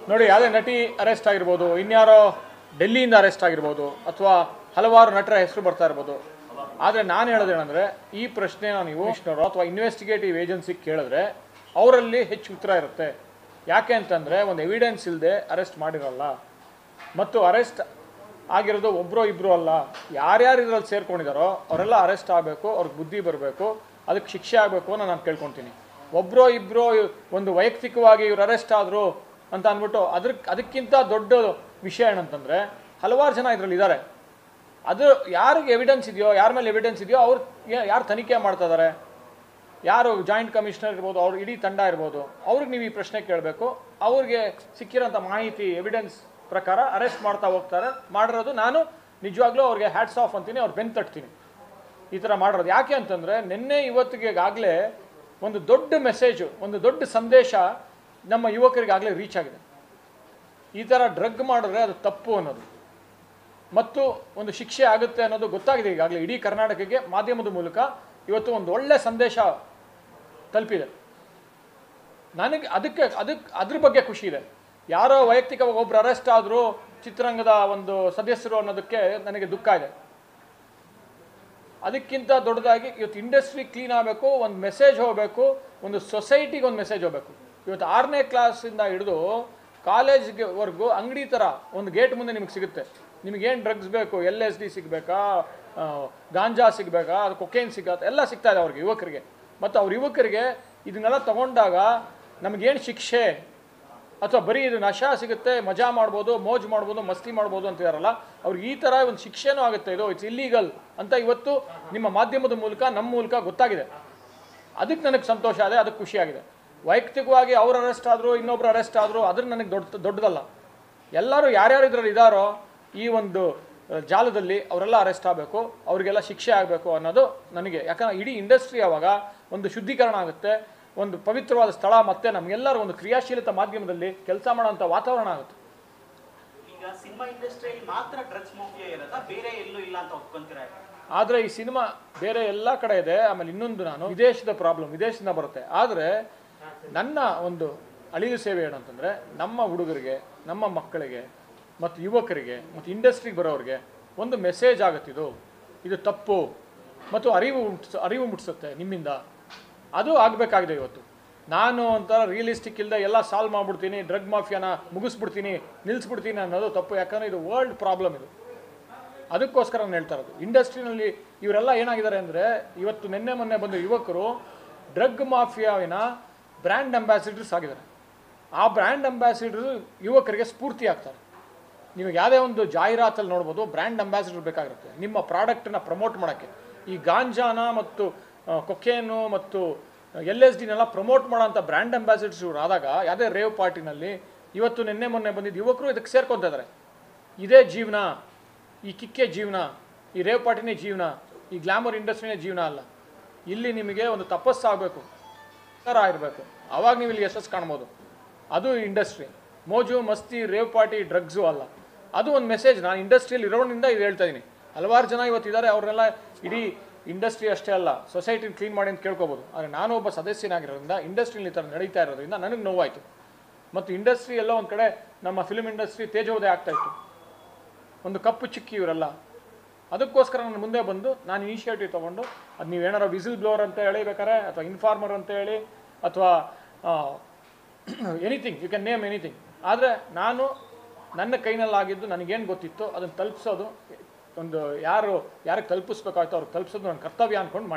ನೋಡಿ ಯಾವುದೇ ನಟಿ ಅರೆಸ್ಟ್ ಆಗಿರ್ಬೋದು ಇನ್ಯಾರೋ ಡೆಲ್ಲಿಯಿಂದ ಅರೆಸ್ಟ್ ಆಗಿರ್ಬೋದು ಅಥವಾ ಹಲವಾರು ನಟರ ಹೆಸರು ಬರ್ತಾ ಇರ್ಬೋದು ಆದರೆ ನಾನು ಹೇಳೋದೇನೆಂದರೆ ಈ ಪ್ರಶ್ನೆನ ನೀವು ಕಮಿಷನರು ಅಥವಾ ಇನ್ವೆಸ್ಟಿಗೇಟಿವ್ ಏಜೆನ್ಸಿ ಕೇಳಿದ್ರೆ ಅವರಲ್ಲಿ ಹೆಚ್ಚು ಉತ್ತರ ಇರುತ್ತೆ ಯಾಕೆ ಅಂತಂದರೆ ಒಂದು ಎವಿಡೆನ್ಸ್ ಇಲ್ಲದೆ ಅರೆಸ್ಟ್ ಮಾಡಿರಲ್ಲ ಮತ್ತು ಅರೆಸ್ಟ್ ಆಗಿರೋದು ಒಬ್ಬರೋ ಇಬ್ಬರು ಅಲ್ಲ ಯಾರ್ಯಾರು ಇದರಲ್ಲಿ ಸೇರ್ಕೊಂಡಿದ್ದಾರೋ ಅವರೆಲ್ಲ ಅರೆಸ್ಟ್ ಆಗಬೇಕು ಅವ್ರಿಗೆ ಬುದ್ಧಿ ಬರಬೇಕು ಅದಕ್ಕೆ ಶಿಕ್ಷೆ ಆಗಬೇಕು ಅನ್ನೋ ನಾನು ಕೇಳ್ಕೊತೀನಿ ಒಬ್ಬರೋ ಇಬ್ಬರೋ ಒಂದು ವೈಯಕ್ತಿಕವಾಗಿ ಇವ್ರು ಅರೆಸ್ಟ್ ಆದರು ಅಂತ ಅಂದ್ಬಿಟ್ಟು ಅದ್ರ ಅದಕ್ಕಿಂತ ದೊಡ್ಡ ವಿಷಯ ಏನಂತಂದರೆ ಹಲವಾರು ಜನ ಇದರಲ್ಲಿ ಇದ್ದಾರೆ ಅದು ಯಾರಿಗೆ ಎವಿಡೆನ್ಸ್ ಇದೆಯೋ ಯಾರ ಮೇಲೆ ಎವಿಡೆನ್ಸ್ ಇದೆಯೋ ಅವ್ರು ಯಾರು ತನಿಖೆ ಮಾಡ್ತಾ ಇದ್ದಾರೆ ಯಾರು ಜಾಯಿಂಟ್ ಕಮಿಷನರ್ ಇರ್ಬೋದು ಅವ್ರ ಇಡೀ ತಂಡ ಇರ್ಬೋದು ಅವ್ರಿಗೆ ನೀವು ಈ ಪ್ರಶ್ನೆ ಕೇಳಬೇಕು ಅವ್ರಿಗೆ ಸಿಕ್ಕಿರೋಂಥ ಮಾಹಿತಿ ಎವಿಡೆನ್ಸ್ ಪ್ರಕಾರ ಅರೆಸ್ಟ್ ಮಾಡ್ತಾ ಹೋಗ್ತಾರೆ ಮಾಡಿರೋದು ನಾನು ನಿಜವಾಗ್ಲೂ ಅವ್ರಿಗೆ ಹ್ಯಾಟ್ಸ್ ಆಫ್ ಅಂತೀನಿ ಅವ್ರು ಬೆನ್ ತಟ್ತೀನಿ ಈ ಥರ ಮಾಡಿರೋದು ಯಾಕೆ ಅಂತಂದರೆ ನಿನ್ನೆ ಇವತ್ತಿಗೆಗಾಗಲೇ ಒಂದು ದೊಡ್ಡ ಮೆಸೇಜು ಒಂದು ದೊಡ್ಡ ಸಂದೇಶ ನಮ್ಮ ಯುವಕರಿಗಾಗಲೇ ರೀಚ್ ಆಗಿದೆ ಈ ಥರ ಡ್ರಗ್ ಮಾಡಿದ್ರೆ ಅದು ತಪ್ಪು ಅನ್ನೋದು ಮತ್ತು ಒಂದು ಶಿಕ್ಷೆ ಆಗುತ್ತೆ ಅನ್ನೋದು ಗೊತ್ತಾಗಿದೆ ಈಗಾಗಲೇ ಇಡೀ ಕರ್ನಾಟಕಕ್ಕೆ ಮಾಧ್ಯಮದ ಮೂಲಕ ಇವತ್ತು ಒಂದು ಒಳ್ಳೆ ಸಂದೇಶ ತಲುಪಿದೆ ನನಗೆ ಅದಕ್ಕೆ ಅದಕ್ಕೆ ಅದ್ರ ಬಗ್ಗೆ ಖುಷಿ ಇದೆ ಯಾರೋ ವೈಯಕ್ತಿಕವಾಗಿ ಒಬ್ರು ಅರೆಸ್ಟ್ ಆದರೂ ಚಿತ್ರರಂಗದ ಒಂದು ಸದಸ್ಯರು ಅನ್ನೋದಕ್ಕೆ ನನಗೆ ದುಃಖ ಇದೆ ಅದಕ್ಕಿಂತ ದೊಡ್ಡದಾಗಿ ಇವತ್ತು ಇಂಡಸ್ಟ್ರಿ ಕ್ಲೀನ್ ಆಗಬೇಕು ಒಂದು ಮೆಸೇಜ್ ಹೋಗಬೇಕು ಒಂದು ಸೊಸೈಟಿಗೆ ಒಂದು ಮೆಸೇಜ್ ಹೋಗಬೇಕು ಇವತ್ತು ಆರನೇ ಕ್ಲಾಸಿಂದ ಹಿಡಿದು ಕಾಲೇಜ್ಗೆವರೆಗೂ ಅಂಗಡಿ ಥರ ಒಂದು ಗೇಟ್ ಮುಂದೆ ನಿಮಗೆ ಸಿಗುತ್ತೆ ನಿಮಗೇನು ಡ್ರಗ್ಸ್ ಬೇಕು ಎಲ್ ಎಸ್ ಡಿ ಸಿಗಬೇಕಾ ಗಾಂಜಾ ಸಿಗಬೇಕಾ ಅದು ಕೊಕೇನ್ ಸಿಗತ್ತೆ ಎಲ್ಲ ಸಿಗ್ತಾ ಇದೆ ಅವ್ರಿಗೆ ಯುವಕರಿಗೆ ಮತ್ತು ಅವ್ರ ಯುವಕರಿಗೆ ಇದನ್ನೆಲ್ಲ ತಗೊಂಡಾಗ ನಮಗೇನು ಶಿಕ್ಷೆ ಅಥವಾ ಬರೀ ಇದು ನಶಾ ಸಿಗುತ್ತೆ ಮಜಾ ಮಾಡ್ಬೋದು ಮೋಜ್ ಮಾಡ್ಬೋದು ಮಸ್ತಿ ಮಾಡ್ಬೋದು ಅಂತಿದಾರಲ್ಲ ಅವ್ರಿಗೆ ಈ ಥರ ಒಂದು ಶಿಕ್ಷೆನೂ ಆಗುತ್ತೆ ಇದು ಇಟ್ಸ್ ಇಲ್ಲೀಗಲ್ ಅಂತ ಇವತ್ತು ನಿಮ್ಮ ಮಾಧ್ಯಮದ ಮೂಲಕ ನಮ್ಮ ಮೂಲಕ ಗೊತ್ತಾಗಿದೆ ಅದಕ್ಕೆ ನನಗೆ ಸಂತೋಷ ಇದೆ ಅದಕ್ಕೆ ಖುಷಿಯಾಗಿದೆ ವೈಯಕ್ತಿಕವಾಗಿ ಅವ್ರು ಅರೆಸ್ಟ್ ಆದರು ಇನ್ನೊಬ್ರು ಅರೆಸ್ಟ್ ಆದರು ಅದ್ರ ನನಗೆ ದೊಡ್ಡ ದೊಡ್ಡದಲ್ಲ ಎಲ್ಲರೂ ಯಾರ್ಯಾರು ಇದರಲ್ಲಿ ಇದ್ದಾರೋ ಈ ಒಂದು ಆ, ಜಾಲದಲ್ಲಿ ಅವರೆಲ್ಲ ಅರೆಸ್ಟ್ ಆಗಬೇಕು ಅವರಿಗೆಲ್ಲ ಶಿಕ್ಷೆ ಆಗಬೇಕು ಅನ್ನೋದು ನನಗೆ ಯಾಕಂದ್ರೆ ಇಡೀ ಇಂಡಸ್ಟ್ರಿ ಆವಾಗ ಒಂದು ಶುದ್ಧೀಕರಣ ಆಗುತ್ತೆ ಒಂದು ಪವಿತ್ರವಾದ ಸ್ಥಳ ಮತ್ತೆ ನಮಗೆಲ್ಲರೂ ಒಂದು ಕ್ರಿಯಾಶೀಲತಾ ಮಾಧ್ಯಮದಲ್ಲಿ ಕೆಲಸ ಮಾಡೋಂಥ ವಾತಾವರಣ ಆಗುತ್ತೆ ಈಗ ಸಿನಿಮಾ ಇಂಡಸ್ಟ್ರಿಯಲ್ಲಿ ಮಾತ್ರ ಡ್ರಗ್ಸ್ ಮಾಫಿಯಾ ಇರೋದಾ ಬೇರೆ ಎಲ್ಲೂ ಇಲ್ಲ ಅಂತ ಒಪ್ಕೊಂತೀರಾ ಆದರೆ ಈ ಸಿನಿಮಾ ಬೇರೆ ಎಲ್ಲ ಕಡೆ ಇದೆ ಆಮೇಲೆ ಇನ್ನೊಂದು ನಾನು ವಿದೇಶದ ಪ್ರಾಬ್ಲಮ್ ವಿದೇಶದಿಂದ ಬರುತ್ತೆ ಆದರೆ ನನ್ನ ಒಂದು ಅಳಿಲು ಸೇವೆ ಏನಂತಂದರೆ ನಮ್ಮ ಹುಡುಗರಿಗೆ ನಮ್ಮ ಮಕ್ಕಳಿಗೆ ಮತ್ತು ಯುವಕರಿಗೆ ಮತ್ತು ಇಂಡಸ್ಟ್ರಿಗೆ ಬರೋರಿಗೆ ಒಂದು ಮೆಸೇಜ್ ಆಗುತ್ತಿದು ಇದು ತಪ್ಪು ಮತ್ತು ಅರಿವು ಮುಟ್ಸ ಅರಿವು ಮುಟ್ಟಿಸುತ್ತೆ ನಿಮ್ಮಿಂದ ಅದು ಆಗಬೇಕಾಗಿದೆ ಇವತ್ತು ನಾನು ಒಂಥರ ರಿಯಲಿಸ್ಟಿಕ್ ಇಲ್ಲದೆ ಎಲ್ಲ ಸಾಲ್ವ್ ಮಾಡ್ಬಿಡ್ತೀನಿ ಡ್ರಗ್ ಮಾಫಿಯಾನ ಮುಗಿಸ್ಬಿಡ್ತೀನಿ ನಿಲ್ಲಿಸ್ಬಿಡ್ತೀನಿ ಅನ್ನೋದು ತಪ್ಪು ಯಾಕಂದರೆ ಇದು ವರ್ಲ್ಡ್ ಪ್ರಾಬ್ಲಮ್ ಇದು ಅದಕ್ಕೋಸ್ಕರ ನಾನು ಹೇಳ್ತಾ ಇರೋದು ಇಂಡಸ್ಟ್ರಿನಲ್ಲಿ ಇವರೆಲ್ಲ ಏನಾಗಿದ್ದಾರೆ ಅಂದರೆ ಇವತ್ತು ನಿನ್ನೆ ಮೊನ್ನೆ ಬಂದ ಯುವಕರು ಡ್ರಗ್ ಮಾಫಿಯಾವಿನ ಬ್ರ್ಯಾಂಡ್ ಅಂಬಾಸಿಡರ್ಸ್ ಆಗಿದ್ದಾರೆ ಆ ಬ್ರ್ಯಾಂಡ್ ಅಂಬಾಸಿಡರ್ ಯುವಕರಿಗೆ ಸ್ಫೂರ್ತಿ ಆಗ್ತಾರೆ ನೀವು ಯಾವುದೇ ಒಂದು ಜಾಹೀರಾತಲ್ಲಿ ನೋಡ್ಬೋದು ಬ್ರ್ಯಾಂಡ್ ಅಂಬಾಸಿಡರ್ ಬೇಕಾಗಿರುತ್ತೆ ನಿಮ್ಮ ಪ್ರಾಡಕ್ಟನ್ನ ಪ್ರಮೋಟ್ ಮಾಡೋಕ್ಕೆ ಈ ಗಾಂಜಾನ ಮತ್ತು ಕೊಕೇನು ಮತ್ತು ಎಲ್ ಎಸ್ ಡಿನೆಲ್ಲ ಪ್ರಮೋಟ್ ಮಾಡೋಂಥ ಬ್ರ್ಯಾಂಡ್ ಅಂಬಾಸಿಡರ್ಸ್ ಇವ್ರು ಆದಾಗ ಯಾವುದೇ ರೇವ್ ಪಾರ್ಟಿನಲ್ಲಿ ಇವತ್ತು ನಿನ್ನೆ ಮೊನ್ನೆ ಬಂದಿದ್ದ ಯುವಕರು ಇದಕ್ಕೆ ಸೇರ್ಕೊತಾ ಇದ್ದಾರೆ ಇದೇ ಜೀವನ ಈ ಕಿಕ್ಕೆ ಜೀವನ ಈ ರೇವ್ ಪಾರ್ಟಿನೇ ಜೀವನ ಈ ಗ್ಲಾಮರ್ ಇಂಡಸ್ಟ್ರಿನೇ ಜೀವನ ಅಲ್ಲ ಇಲ್ಲಿ ನಿಮಗೆ ಒಂದು ತಪಸ್ಸಾಗಬೇಕು ಥರ ಇರಬೇಕು ಆವಾಗ ನೀವು ಇಲ್ಲಿ ಯಶಸ್ಸು ಕಾಣ್ಬೋದು ಅದು ಇಂಡಸ್ಟ್ರಿ ಮೋಜು ಮಸ್ತಿ ರೇವ್ ಪಾರ್ಟಿ ಡ್ರಗ್ಸು ಅಲ್ಲ ಅದು ಒಂದು ಮೆಸೇಜ್ ನಾನು ಇಂಡಸ್ಟ್ರಿಯಲ್ಲಿ ಇರೋದ್ರಿಂದ ಇದು ಹೇಳ್ತಾ ಇದ್ದೀನಿ ಹಲವಾರು ಜನ ಇವತ್ತಿದ್ದಾರೆ ಅವರೆಲ್ಲ ಇಡೀ ಇಂಡಸ್ಟ್ರಿ ಅಷ್ಟೇ ಅಲ್ಲ ಸೊಸೈಟಿನ ಕ್ಲೀನ್ ಮಾಡಿ ಅಂತ ಕೇಳ್ಕೊಬೋದು ಆದರೆ ನಾನು ಒಬ್ಬ ಸದಸ್ಯನಾಗಿರೋದ್ರಿಂದ ಇಂಡಸ್ಟ್ರಿಯಲ್ಲಿ ಈ ಥರ ನಡೀತಾ ಇರೋದ್ರಿಂದ ನನಗೆ ನೋವಾಯಿತು ಮತ್ತು ಇಂಡಸ್ಟ್ರಿ ಎಲ್ಲ ಒಂದು ಕಡೆ ನಮ್ಮ ಫಿಲ್ಮ್ ಇಂಡಸ್ಟ್ರಿ ತೇಜೋದಯ ಆಗ್ತಾ ಇತ್ತು ಒಂದು ಕಪ್ಪು ಚಿಕ್ಕಿ ಇವರೆಲ್ಲ ಅದಕ್ಕೋಸ್ಕರ ನಾನು ಮುಂದೆ ಬಂದು ನಾನು ಇನಿಷಿಯೇಟಿವ್ ತೊಗೊಂಡು ಅದು ನೀವೇನಾರು ವಿಸಿಲ್ ಬ್ಲೋವರ್ ಅಂತ ಹೇಳಿ ಬೇಕಾರೆ ಅಥವಾ ಇನ್ಫಾರ್ಮರ್ ಅಂತ ಹೇಳಿ ಅಥವಾ anything you can name anything ಆದರೆ ನಾನು ನನ್ನ ಕೈನಲ್ಲಾಗಿದ್ದು ನನಗೇನು ಗೊತ್ತಿತ್ತು ಅದನ್ನು ತಲುಪಿಸೋದು ಒಂದು ಯಾರು ಯಾರಿಗೆ ತಲುಪಿಸ್ಬೇಕಾಯ್ತೋ ಅವ್ರಿಗೆ ತಲುಪಿಸೋದು ನನ್ನ ಕರ್ತವ್ಯ ಅಂದ್ಕೊಂಡು